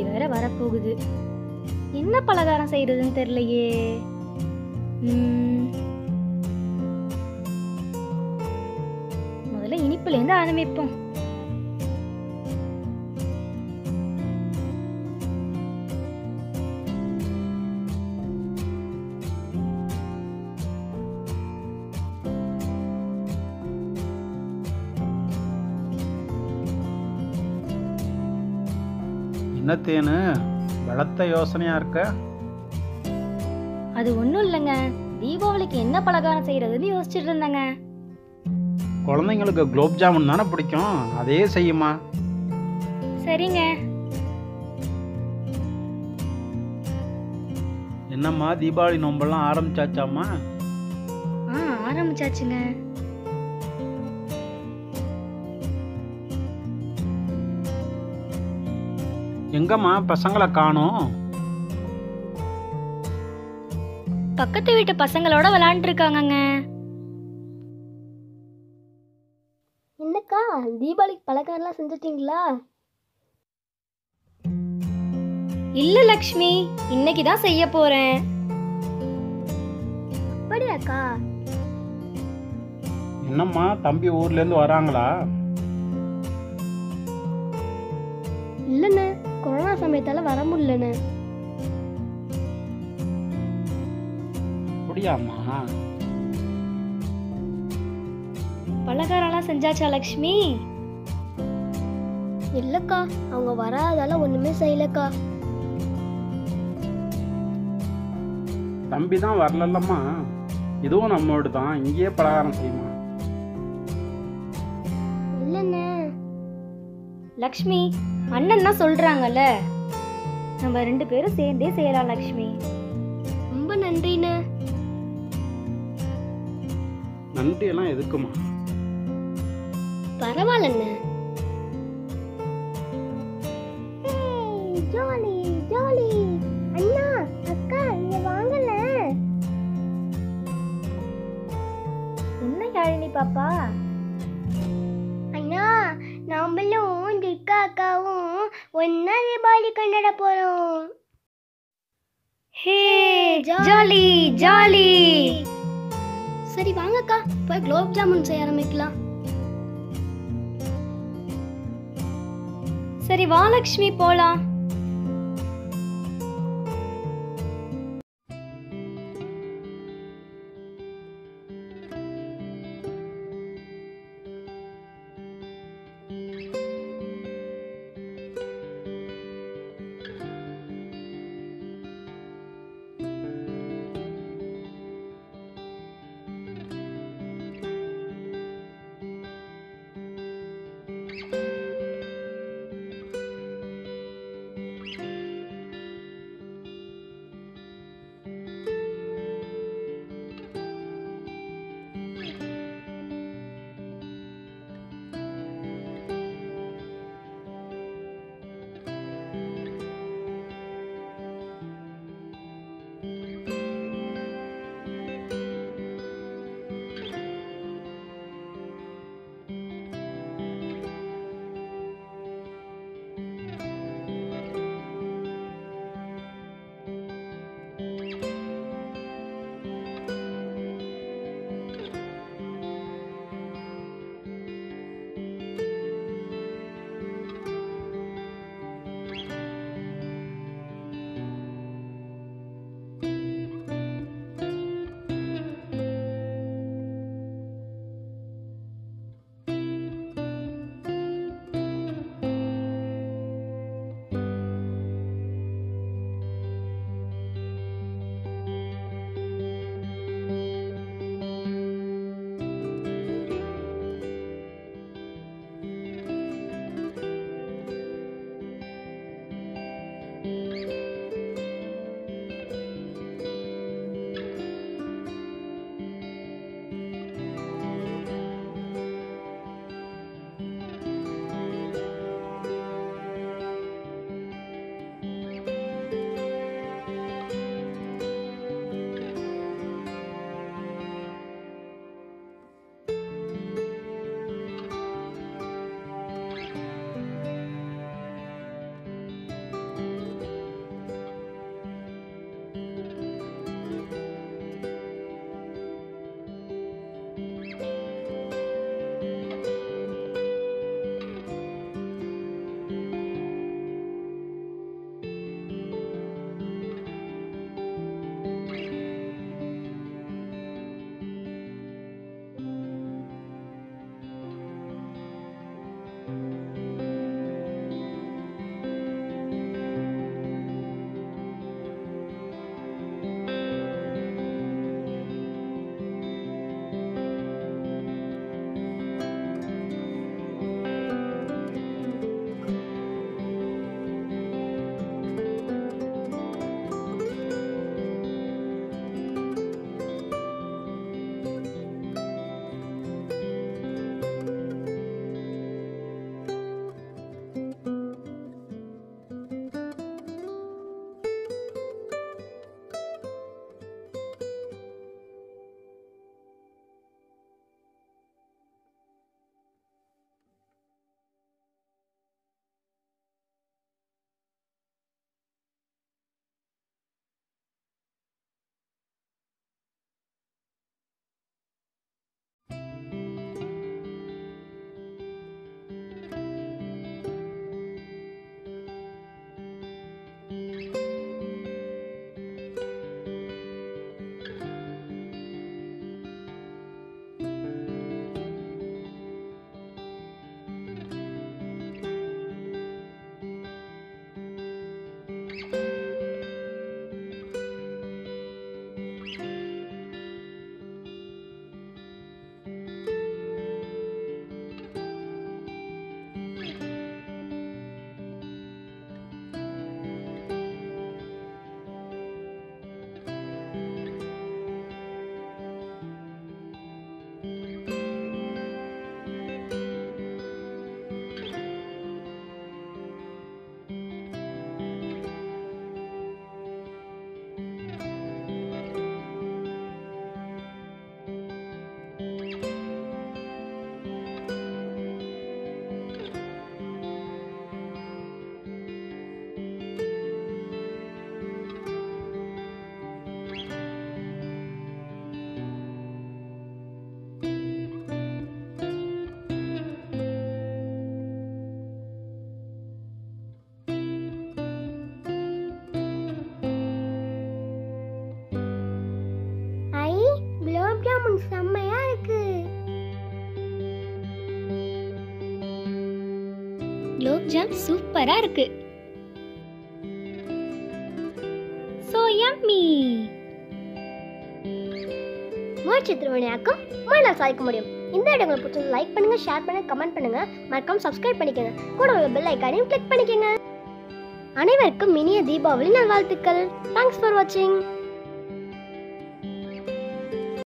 வேற வரப்போகுது என்ன பலகாரம் செய்யறதுன்னு தெரியலையே ம். முதல்ல இனிப்புல இருந்து ஆரம்பிப்போம் என்னத்தேனு பலத்த யோசனையா இருக்க அது ஒன்றும் இல்லைங்க தீபாவளிக்கு என்ன பலகாரம் செய்யறதுன்னு யோசிச்சுட்டு இருந்தேங்க குழந்தைங்களுக்கு குலோப் ஜாமுன் தானே பிடிக்கும் அதே செய்யுமா சரிங்க என்னம்மா தீபாவளி நோம்பெல்லாம் ஆரம்பிச்சாச்சாம்மா ஆ ஆரம்பிச்சாச்சுங்க எங்கம்மா பசங்களை காணோம் பக்கத்து வீட்டு பசங்களோட விளையாண்டு இருக்காங்கங்க என்னக்கா தீபாவளிக்கு பலகாரம்லாம் செஞ்சுட்டீங்களா இல்ல லக்ஷ்மி இன்னைக்கு தான் செய்ய போறேன் அப்படியாக்கா என்னம்மா தம்பி ஊர்ல இருந்து வராங்களா இல்லைண்ணே கொரோனா சமயத்தால வர முடியலண்ணே அப்படியாம்மா பலகாரம்லாம் செஞ்சாச்சா லக்ஷ்மி இல்லைக்கா அவங்க வராதால ஒன்றுமே செய்யலக்கா தம்பி தான் வரலல்லம்மா இதுவும் நம்மோடு தான் இங்கேயே பலகாரம் செய்யுமா இல்லைண்ணே லக்ஷ்மி அண்ணன் தான் சொல்றாங்கல்ல நம்ம ரெண்டு பேரும் சேர்ந்தே செய்யலாம் லக்ஷ்மி ரொம்ப நன்றிண்ணே நன்றி எல்லாம் எதுக்குமா பரவாயில்லண்ணே ஜாலி ஜாலி அண்ணா அக்கா இங்க வாங்கல என்ன யாழினி பாப்பா அண்ணா நாமளும் திக்கா அக்காவும் ஒன்னா தீபாவளி கொண்டாட போறோம் ஹே ஜாலி ஜாலி சரி வாங்கக்கா போய் குலோப் ஜாமுன் செய்ய ஆரம்பிக்கலாம் சரி வா லக்ஷ்மி போலாம் குலோப் ஜாம் சூப்பரா இருக்கு ஸோ யம்மி முயற்சி திருவினையாக்கும் முயலால் சாதிக்க முடியும் இந்த வீடியோ உங்களுக்கு பிடிச்சது லைக் பண்ணுங்க ஷேர் பண்ணுங்க கமெண்ட் பண்ணுங்க மறக்காம சப்ஸ்கிரைப் பண்ணிக்கோங்க கூட உள்ள பெல் ஐக்கானையும் கிளிக் பண்ணிக்கோங்க அனைவருக்கும் இனிய தீபாவளி நல்வாழ்த்துக்கள் தேங்க்ஸ் ஃபார் வாட்சிங்